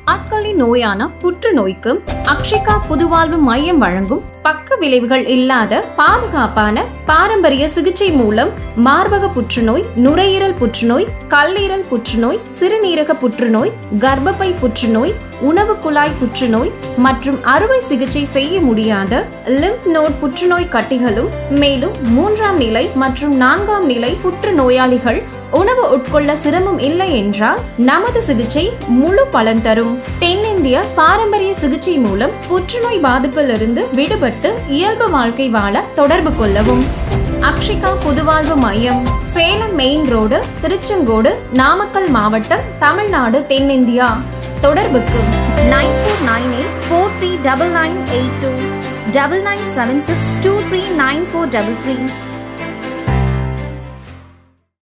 ஆட்களி நோயான புற்றுநோய்க்கு அக்ஷிகா புதுவாழ்வு மையம் வழங்கும் பக்க விளைவுகள் இல்லாத பாதுகாப்பான பாரம்பரிய சிகிச்சை மூலம் மார்பக புற்றுநோய் நுரையீரல் புற்றுநோய் கல்லீரல் புற்றுநோய் சிறுநீரக புற்றுநோய் கர்ப்பப்பை புற்றுநோய் உணவு குழாய் புற்றுநோய் மற்றும் அறுவை சிகிச்சை செய்ய முடியாத லிம்ப் நோட் புற்றுநோய் கட்டிகளும் மேலும் மூன்றாம் நிலை மற்றும் நான்காம் நிலை புற்றுநோயாளிகள் உணவு உட்கொள்ள சிரமம் இல்லை என்றால் நமது சிகிச்சை முழு பலன் தரும் தென்னிந்திய பாரம்பரிய சிகிச்சை மூலம் புற்றுநோய் பாதிப்பிலிருந்து விடுபட்டு இயல்பு வாழ்க்கை வாழ தொடர்பு கொள்ளவும் அக்ஷிகா புதுவாழ்வு மையம் சேலம் மெயின் ரோடு திருச்செங்கோடு நாமக்கல் மாவட்டம் தமிழ்நாடு தென்னிந்தியா தொடர்புக்கு nine four nine eight four three double nine eight two double nine seven six two three nine four double three